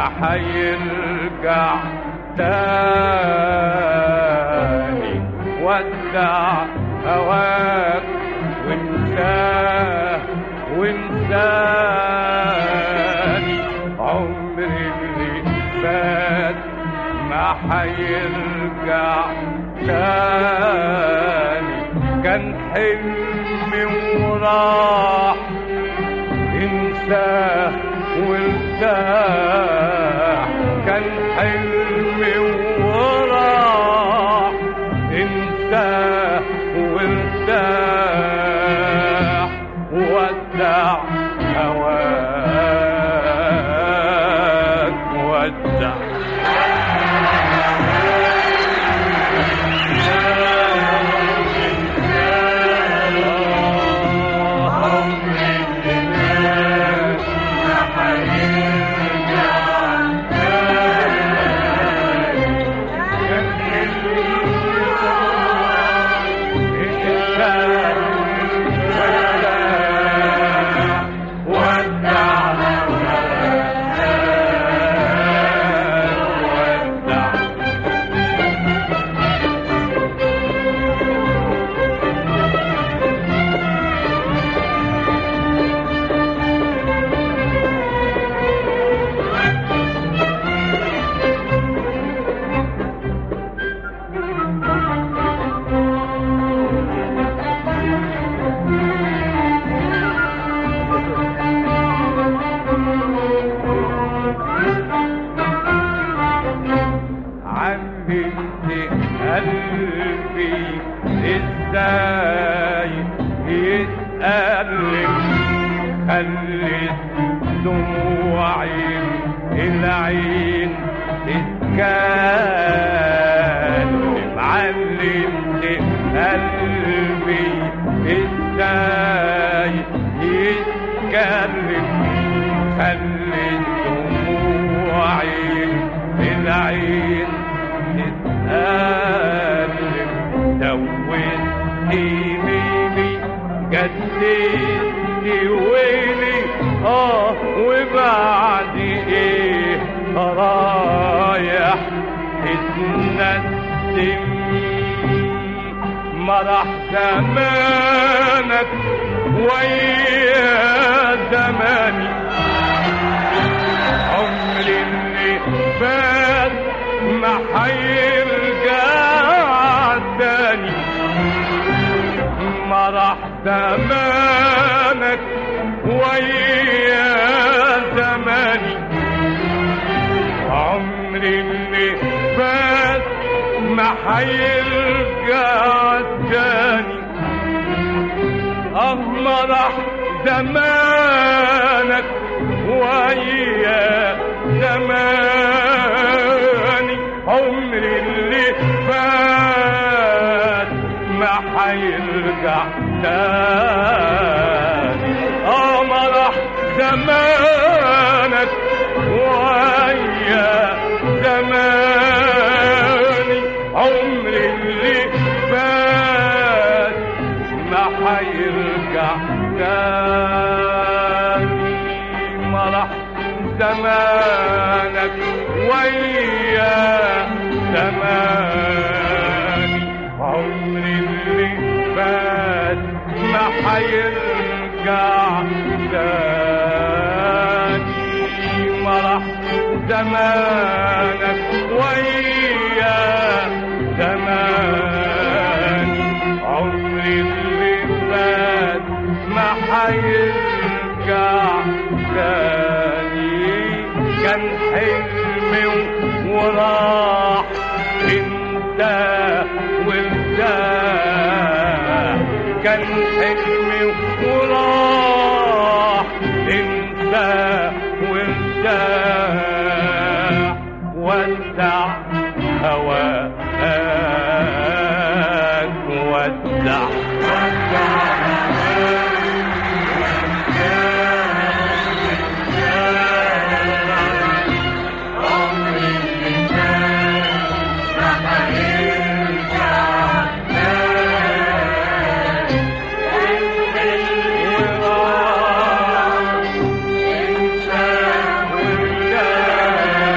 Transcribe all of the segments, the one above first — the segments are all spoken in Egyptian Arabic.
حيرجع تاني ودع هواك وانساه وانساني عمري اللي فات ما حيرجع تاني كان حلمي وراح انساه وارتاح كان حلمي وراح انساه وارتاح ودع هواك ودع علمت قلبي ازاي يتألم خلت دموعي العين تتكلم علمت قلبي ازاي يتكلم خلت دموعي العين تتألم دوت ايميلي جددت ويلي اه وبعد ايه رايح تتندم مرح زمانك ويا زماني عمري اللي فات ما حيرجع تاني ما راح زمانك ويا زماني عمري اللي فات ما حيرجع تاني اه ما راح زمانك ويا زماني عمري اللي فات ما حيرجع تاني اه ما راح زمانك ويا زماني عمري اللي فات ما حيرجع تاني ما راح زمانك ويا زماني عمري اللي فات ما حيرجع تاني ما راح زمانك ويا زماني عمري اللي فات ما حيرجع تاني كان حلمي وراح انت وانت كان حلمي وراح انت وانت ودع هواك ودع وراح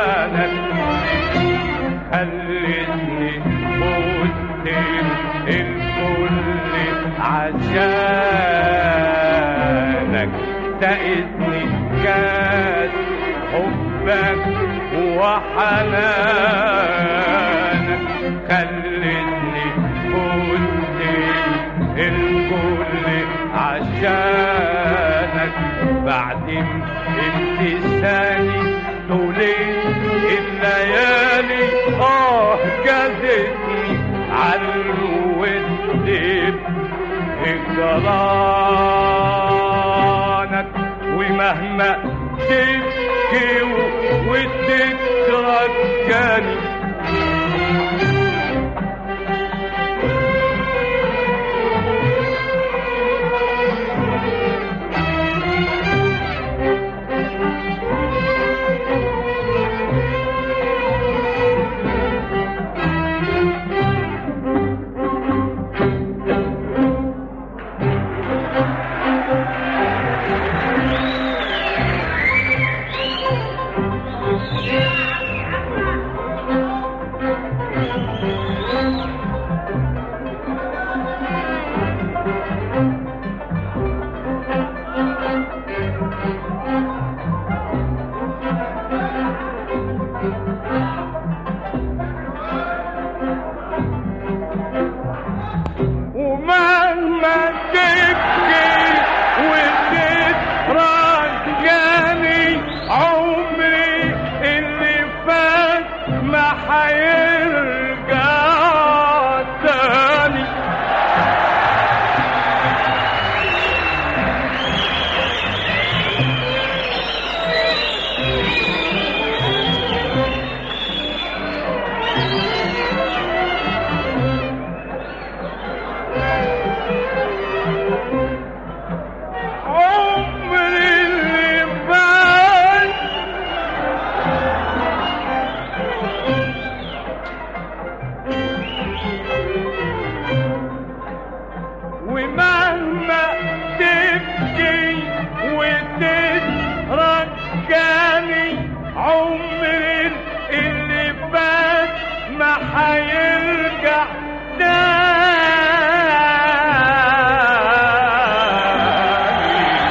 عشانك خلتني فوت الكل عشانك سقتني كاس حبك وحنانك خلتني فوت الكل عشانك بعد امتثالي طولين الليالي اه جازتني عالود هجرانك ومهما تبكي وتترجاني ومهما تبكي وتترجاني عمري اللي فات ما حيرجع تاني عمري اللي فات ومهما تبكي وتترجاني عمري اللي فات ما حيرجع تاني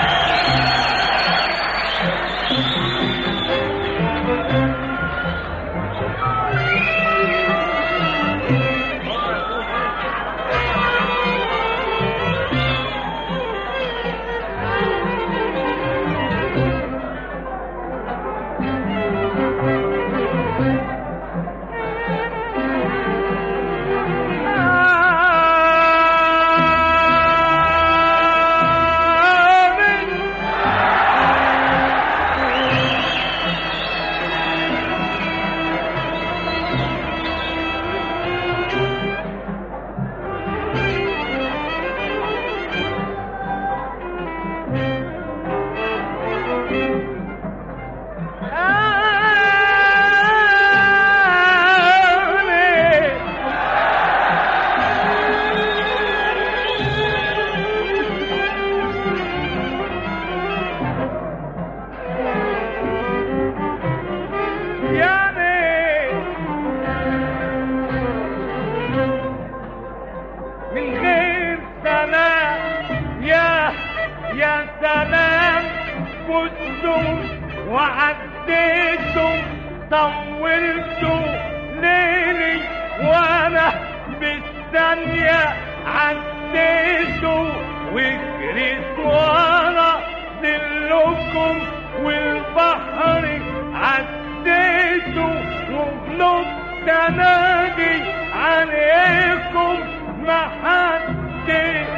من غير سلام يا يا سلام فزتم وعديتم طولتوا ليلي وانا بالثانية عديتوا وجريت ورا ظلكم والبحر عديتوا وغلطت انادي عليكم ما حد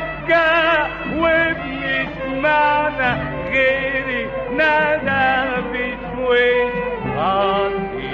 جاوبني سمعنا غيري نادى بشوي غطيت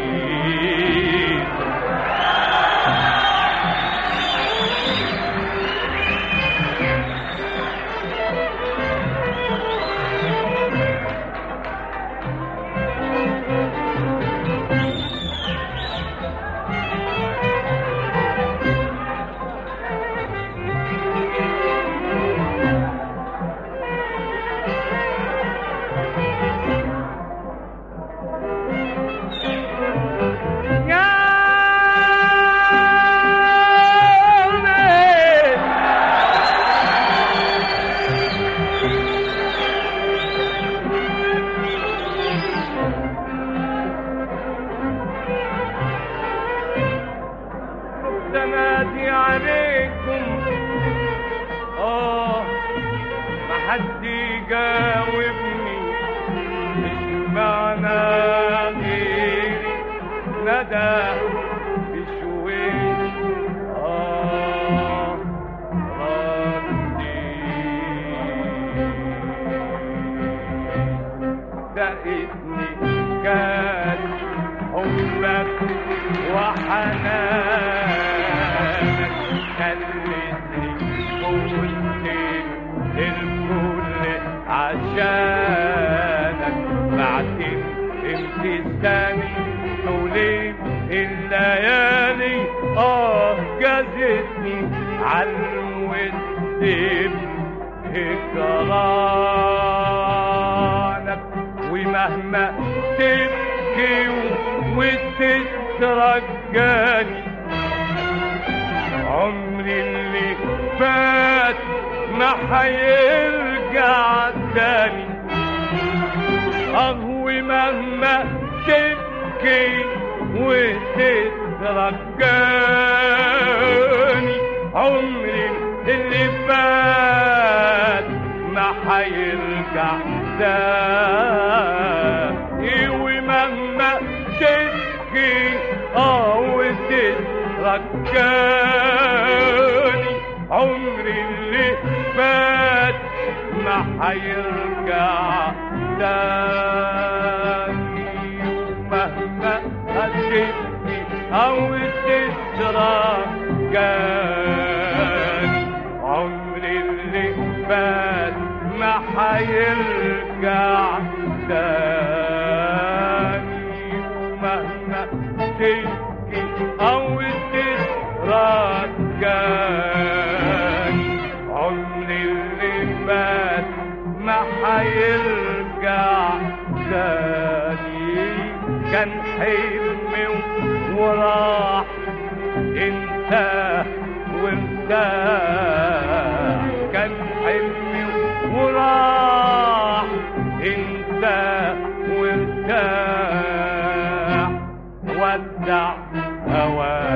عليكم اه ما حد يجاوبني مش معنى غيري ندى بشويش اه ردي دقتني كان حبك وحنانك خلتني قلت الكل عشانك بعدين امتثاني طولين الليالي اه جازتني عالود هجرانك ومهما تبكي وتترجاني عمري اللي فات ما حيرجع تاني اهو مهما تبكي وتترجاني عمري اللي فات ما حيرجع تاني ومهما تبكي اه وتترجاني عمري اللي فات ما حيرجع تاني ومهما هتبكي او تترجاني عمري اللي فات ما حيرجع تاني ومهما تبكي او تترجاني عمري اللي فات ما حيرجع تاني كان حلمي وراح انت وانت كان حلمي وراح انت وارتاح ودع هواك